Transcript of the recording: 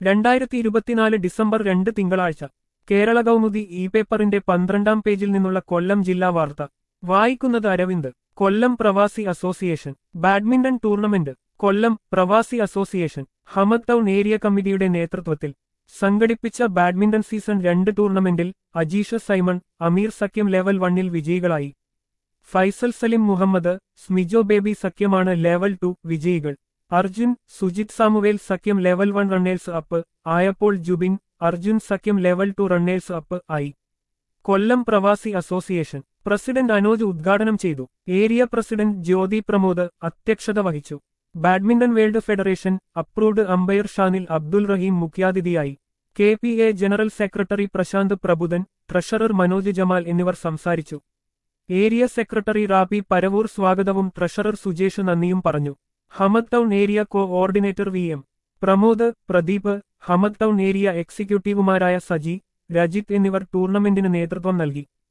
രണ്ടായിരത്തി ഇരുപത്തിനാല് ഡിസംബർ രണ്ട് തിങ്കളാഴ്ച കേരള കൗമുദി ഇ പേപ്പറിന്റെ പന്ത്രണ്ടാം പേജിൽ നിന്നുള്ള കൊല്ലം ജില്ലാ വാർത്ത വായിക്കുന്നത് അരവിന്ദ് കൊല്ലം പ്രവാസി അസോസിയേഷൻ ബാഡ്മിന്റൺ ടൂർണമെന്റ് കൊല്ലം പ്രവാസി അസോസിയേഷൻ ഹമദ് ടൗൺ ഏരിയ കമ്മിറ്റിയുടെ നേതൃത്വത്തിൽ സംഘടിപ്പിച്ച ബാഡ്മിന്റൺ സീസൺ രണ്ട് ടൂർണമെന്റിൽ അജീഷ സൈമൺ അമീർ സഖ്യം ലെവൽ വണ്ണിൽ വിജയികളായി ഫൈസൽ സലിം മുഹമ്മദ് സ്മിജോ ബേബി സഖ്യമാണ് ലെവൽ ടു വിജയികൾ അർജുൻ സുജിത് സാമുവേൽ സഖ്യം ലെവൽ വൺ റണ്ണേഴ്സ് അപ്പ് ആയപ്പോൾ ജുബിൻ അർജുൻ സഖ്യം ലെവൽ ടു റണ്ണേഴ്സ് അപ്പ് ആയി കൊല്ലം പ്രവാസി അസോസിയേഷൻ പ്രസിഡന്റ് അനോജ് ഉദ്ഘാടനം ചെയ്തു ഏരിയ പ്രസിഡന്റ് ജ്യോതി പ്രമോദ് അധ്യക്ഷത വഹിച്ചു badminton world federation approved umpire Shanil Abdul Rahim മുഖ്യാതിഥിയായി K P A general secretary Prashanth Prabudhan treasurer Manoj Jamal എന്നിവർ സംസാരിച്ചു ഏരിയ സെക്രട്ടറി റാബി പരവൂർ സ്വാഗതവും ട്രഷറർ സുജേഷ് നന്ദിയും പറഞ്ഞു Hamad town area coordinator V M Pramod Pradeep Hamad town area എക്സിക്യൂട്ടീവുമാരായ സജി രജിത് എന്നിവർ ടൂർണമെന്റിന് നേതൃത്വം നൽകി